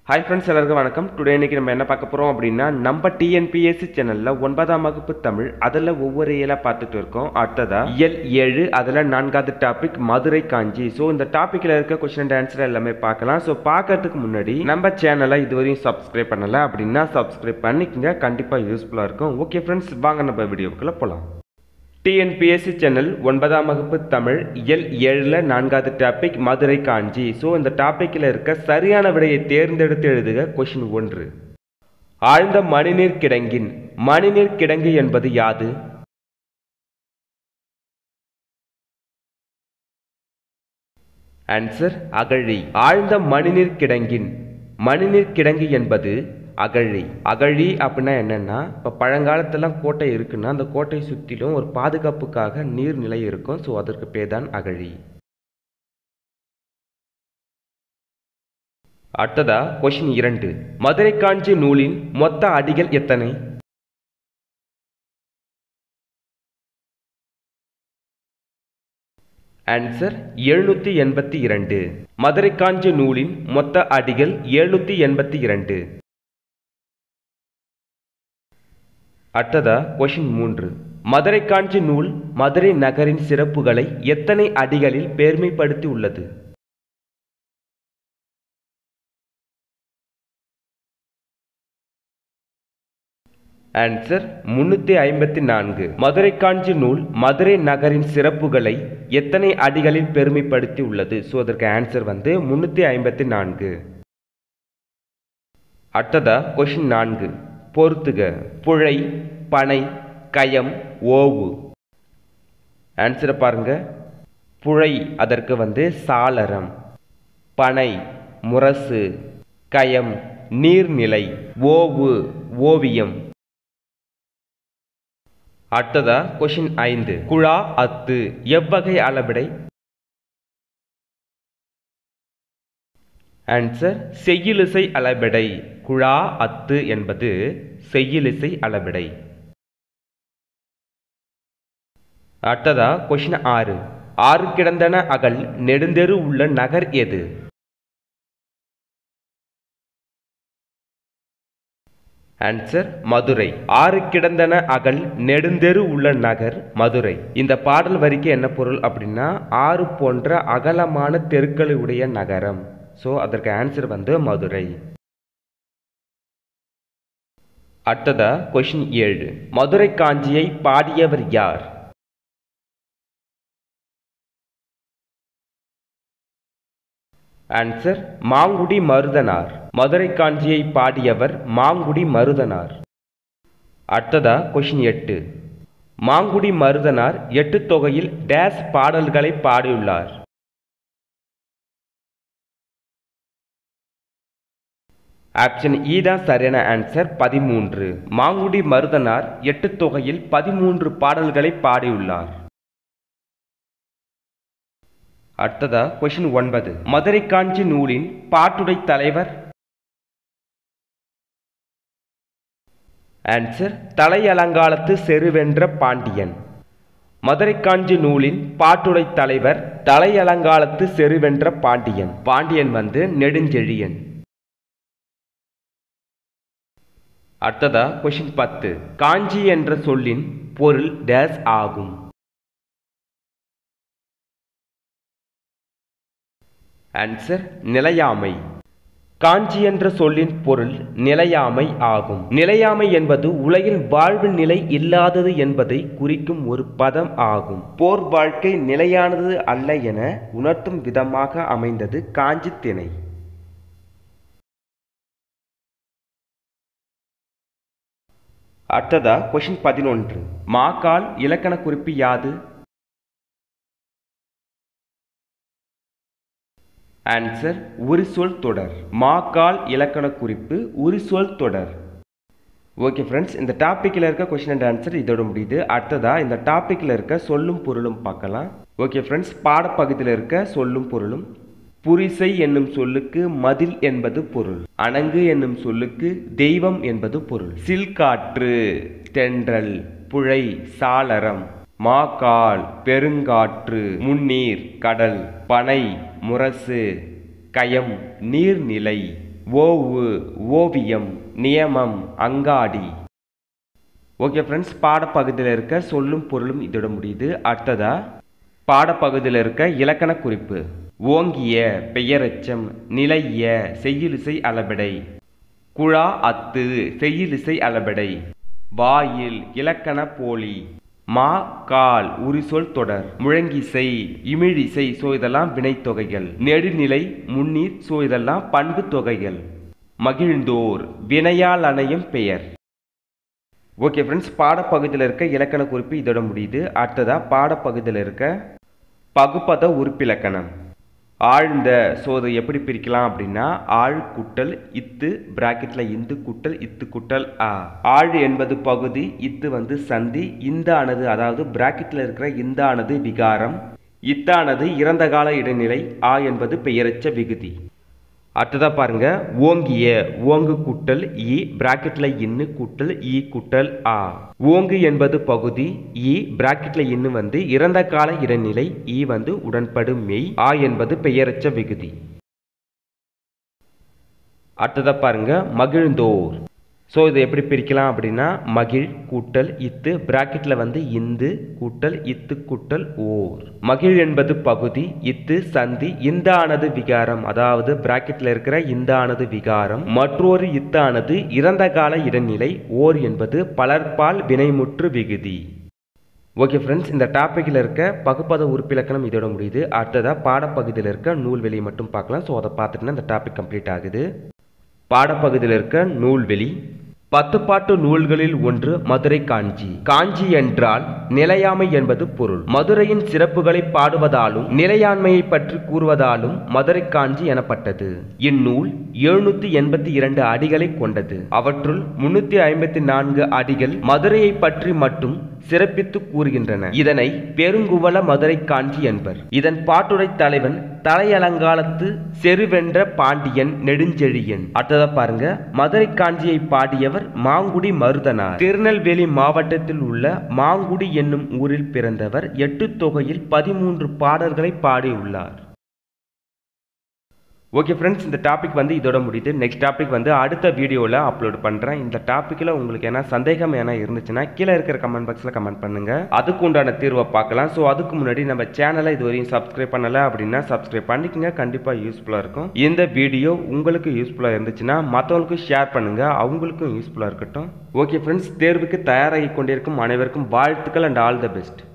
hi friends எல்லாருக்கும் வணக்கம் today இன்னைக்கு நம்ம என்ன பார்க்க போகிறோம் அப்படின்னா நம்ம டிஎன்பிஎஸ்சி சேனலில் ஒன்பதாம் வகுப்பு தமிழ் அதில் ஒவ்வொரு இயலாக பார்த்துட்டு இருக்கோம் அடுத்ததா இயல் ஏழு அதில் நான்காவது டாபிக் மதுரை காஞ்சி ஸோ இந்த டாப்பிக்கில் இருக்க கொஸ்டின் அண்ட் ஆன்சர் எல்லாமே பார்க்கலாம் ஸோ பார்க்கறதுக்கு முன்னாடி நம்ம சேனலை இதுவரையும் சப்ஸ்கிரைப் பண்ணல அப்படின்னா சப்ஸ்கிரைப் பண்ணிக்கங்க கண்டிப்பாக யூஸ்ஃபுல்லாக இருக்கும் ஓகே ஃப்ரெண்ட்ஸ் வாங்க நம்ம வீடியோக்குள்ளே போகலாம் டிஎன்பிஎஸ்சி சேனல் ஒன்பதாம் வகுப்பு தமிழ் இயல் ஏழில் நான்காவது டாபிக் மதுரை காஞ்சி ஸோ இந்த டாப்பிக்கில் இருக்க சரியான விடையை தேர்ந்தெடுத்து எழுதுக கொஷின் ஒன்று ஆழ்ந்த மணிநீர் கிடங்கின் மணிநீர் கிடங்கு என்பது யாது ஆன்சர் அகழி ஆழ்ந்த மணிநீர் கிடங்கின் மணிநீர் கிடங்கு என்பது அகழி அகழி அப்படின்னா என்னன்னா இப்போ பழங்காலத்துலாம் கோட்டை இருக்குன்னா அந்த கோட்டை சுற்றிலும் ஒரு பாதுகாப்புக்காக நீர்நிலை இருக்கும் ஸோ அதற்கு பேர் தான் அகழி அடுத்ததா கொஷின் இரண்டு மதுரை காஞ்சி நூலின் மொத்த அடிகள் எத்தனை ஆன்சர் எழுநூத்தி எண்பத்தி இரண்டு மதுரை காஞ்சி நூலின் மொத்த அடிகள் எழுநூத்தி எண்பத்தி இரண்டு அடுத்ததா கொஷின் மூன்று மதுரை காஞ்சி நூல் மதுரை நகரின் சிறப்புகளை எத்தனை அடிகளில் பெருமைப்படுத்தி உள்ளது ஆன்சர் முன்னூத்தி ஐம்பத்தி நான்கு மதுரை காஞ்சி நூல் மதுரை நகரின் சிறப்புகளை எத்தனை அடிகளில் பெருமைப்படுத்தி உள்ளது ஸோ அதற்கு ஆன்சர் வந்து முன்னூத்தி ஐம்பத்தி நான்கு அடுத்ததா கொஷின் நான்கு பொறுத்துக புழை பனை கயம் ஓவு ஆன்சரை பாருங்க புழை அதற்கு வந்து சாளரம் பனை முரசு கயம் நீர்நிலை ஓவு ஓவியம் அடுத்ததா கொஷின் ஐந்து குழா அத்து எவ்வகை அளவிடை ஆன்சர் செய்யுளிசை அளவிடை குழா அத்து என்பது செய்யுளிசை அளவிடை அடுத்ததா கொஷின் ஆறு ஆறு கிடந்தன அகல் நெடுந்தெரு உள்ள நகர் எது ஆன்சர் மதுரை ஆறு கிடந்தன அகல் நெடுந்தெரு உள்ள நகர் மதுரை இந்த பாடல் வரிக்கு என்ன பொருள் அப்படின்னா ஆறு போன்ற அகலமான தெருக்களை உடைய நகரம் ஸோ அதற்கு ஆன்சர் வந்து மதுரை அடுத்ததா கொஷின் ஏழு மதுரை காஞ்சியை பாடியவர் யார் ஆன்சர் மாங்குடி மருதனார் மதுரை காஞ்சியை பாடியவர் மாங்குடி மருதனார் அடுத்ததா கொஷின் எட்டு மாங்குடி மருதனார் எட்டு தொகையில் டேஸ் பாடல்களை பாடியுள்ளார் ஆப்ஷன் இ தான் சரியான ஆன்சர் பதிமூன்று மாங்குடி மருதனார் எட்டு தொகையில் பதிமூன்று பாடல்களை பாடியுள்ளார் அடுத்ததா கொஷின் ஒன்பது மதுரை காஞ்சி நூலின் பாட்டுடை தலைவர் ஆன்சர் தலையலங்காலத்து செருவென்ற பாண்டியன் மதுரை காஞ்சி நூலின் பாட்டுடை தலைவர் தலையலங்காலத்து செருவென்ற பாண்டியன் பாண்டியன் வந்து நெடுஞ்செழியன் அடுத்ததா கொஷின் பத்து காஞ்சி என்ற சொல்லின் பொருள் டேஸ் ஆகும் ஆன்சர் நிலையாமை காஞ்சி என்ற சொல்லின் பொருள் நிலையாமை ஆகும் நிலையாமை என்பது உலகில் வாழ்வு நிலை இல்லாதது என்பதை குறிக்கும் ஒரு பதம் ஆகும் போர் வாழ்க்கை நிலையானது அல்ல என உணர்த்தும் விதமாக அமைந்தது காஞ்சி திணை அடுத்ததா கொஷின் பதினொன்று மாக்கால் இலக்கண குறிப்பு யாது ஆன்சர் உரிசொல் தொடர் மாக்கால் இலக்கண குறிப்பு உரிசொல் தொடர் ஓகே ஃப்ரெண்ட்ஸ் இந்த டாப்பிக்கில் இருக்க கொஷின் அண்ட் ஆன்சர் இதோட முடியுது அடுத்ததா இந்த டாப்பிக்கில் இருக்க சொல்லும் பொருளும் பார்க்கலாம் ஓகே ஃப்ரெண்ட்ஸ் பாடப்பகுதியில் இருக்க சொல்லும் பொருளும் புரிசை என்னும் சொல்லுக்கு மதில் என்பது பொருள் அணங்கு என்னும் சொல்லுக்கு தெய்வம் என்பது பொருள் சில்காற்று தென்றல் புழை சாளரம் மாக்கால் பெருங்காற்று முன்னீர் கடல் பனை முரசு கயம் நீர்நிலை ஓவு ஓவியம் நியமம் அங்காடி ஓகே ஃப்ரெண்ட்ஸ் பாடப்பகுதியில் இருக்க சொல்லும் பொருளும் இதோட முடியுது அடுத்ததா பாடப்பகுதியில் இருக்க இலக்கண குறிப்பு ஓங்கிய பெயரெச்சம் நிலைய செய்யுளிசை அளபெடை குழா அத்து செய்யுளிசை அளபெடை வாயில் இலக்கண போலி மா கால் உரிசொல் தொடர் முழங்கிசை இமிழிசை சோ இதெல்லாம் வினைத்தொகைகள் நெடுநிலை முன்னீர் சோ இதெல்லாம் பண்பு தொகைகள் மகிழ்ந்தோர் வினையால் அணையும் பெயர் ஓகே ஃப்ரெண்ட்ஸ் பாடப்பகுதியில் இருக்க இலக்கண குறிப்பு இதோட முடியுது அடுத்ததா பாடப்பகுதியில் இருக்க பகுப்பத உறுப்பிலக்கணம் ஆழ்ந்த ஸோ அதை எப்படி பிரிக்கலாம் அப்படின்னா ஆழ் குட்டல் இத்து பிராக்கெட்ல இந்து குட்டல் இத்து குட்டல் ஆ ஆழ் என்பது பகுதி இத்து வந்து சந்தி இந்த ஆனது அதாவது பிராக்கெட்ல இருக்கிற இந்த ஆனது விகாரம் இத்தானது இறந்த கால இடைநிலை ஆ என்பது பெயரச்ச விகுதி அடுத்ததா பாருங்க ஓங்கிய ஓங்கு குட்டல் இ பிராக்கெட்ல இன்னு குட்டல் இ குட்டல் ஆ ஓங்கு என்பது பகுதி இ பிராக்கெட்ல இன்னு வந்து இறந்த கால இடைநிலை இ வந்து உடன்படும் மெய் ஆ என்பது பெயரச்ச விகுதி அடுத்ததா பாருங்க மகிழ்ந்தோர் ஸோ இதை எப்படி பிரிக்கலாம் அப்படின்னா மகிழ் கூட்டல் இத்து பிராக்கெட்ல வந்து இந்து கூட்டல் இத்து கூட்டல் ஓர் மகிழ் என்பது பகுதி இத்து சந்தி இந்த ஆனது விகாரம் அதாவது பிராக்கெட்ல இருக்கிற இந்த ஆனது விகாரம் மற்றொரு இத்தானது இறந்த கால இடைநிலை ஓர் என்பது பலர்பால் வினைமுற்று விகுதி ஓகே ஃப்ரெண்ட்ஸ் இந்த டாப்பிக்கில் இருக்க பகுப்பத உறுப்பிலக்கணம் இதோட முடியுது அடுத்ததாக பாடப்பகுதியில் இருக்க நூல்வெளி மட்டும் பார்க்கலாம் ஸோ அதை பார்த்துட்டுனா இந்த டாபிக் கம்ப்ளீட் ஆகுது பாடப்பகுதியில் இருக்க நூல்வெளி பத்து பாட்டு நூல்களில் ஒன்று மதுரை காஞ்சி காஞ்சி என்றால் நிலையாமை என்பது பொருள் மதுரையின் சிறப்புகளை பாடுவதாலும் நிலையாண்மையை பற்றி கூறுவதாலும் மதுரை காஞ்சி எனப்பட்டது இந்நூல் எழுநூத்தி எண்பத்தி இரண்டு அடிகளை கொண்டது அவற்றுள் முன்னூத்தி ஐம்பத்தி நான்கு அடிகள் மதுரையை பற்றி மட்டும் சிறப்பித்து கூறுகின்றன இதனை பெருங்குவல மதுரை காஞ்சி என்பர் இதன் பாட்டுரை தலைவன் தலையலங்காலத்து செருவென்ற பாண்டியன் நெடுஞ்செழியன் அடுத்ததா பாருங்க மதுரை காஞ்சியை பாடியவர் மாங்குடி மருதனார் திருநெல்வேலி மாவட்டத்தில் உள்ள மாங்குடி என்னும் ஊரில் பிறந்தவர் எட்டு தொகையில் பதிமூன்று பாடல்களை பாடியுள்ளார் ஓகே ஃப்ரெண்ட்ஸ் இந்த டாபிக் வந்து இதோட முடியுது நெக்ஸ்ட் டாபிக் வந்து அடுத்த வீடியோவில் அப்லோட் பண்ணுறேன் இந்த டாப்பிக்கில் உங்களுக்கு என்ன சந்தேகம் என்ன இருந்துச்சுன்னா கீழே இருக்கிற கமெண்ட் பாக்ஸில் கமெண்ட் பண்ணுங்கள் அதுக்கு உண்டான தீர்வை பார்க்கலாம் ஸோ அதுக்கு முன்னாடி நம்ம சேனலை இதுவரையும் சப்ஸ்கிரைப் பண்ணலை அப்படின்னா சப்ஸ்கிரைப் பண்ணிக்கங்க கண்டிப்பாக யூஸ்ஃபுல்லாக இருக்கும் இந்த வீடியோ உங்களுக்கு யூஸ்ஃபுல்லாக இருந்துச்சுன்னா மற்றவங்களுக்கும் ஷேர் பண்ணுங்கள் அவங்களுக்கும் யூஸ்ஃபுல்லாக இருக்கட்டும் ஓகே ஃப்ரெண்ட்ஸ் தேர்வுக்கு தயாராகி கொண்டிருக்கும் அனைவருக்கும் வாழ்த்துக்கள் அண்ட் ஆல் த பெஸ்ட்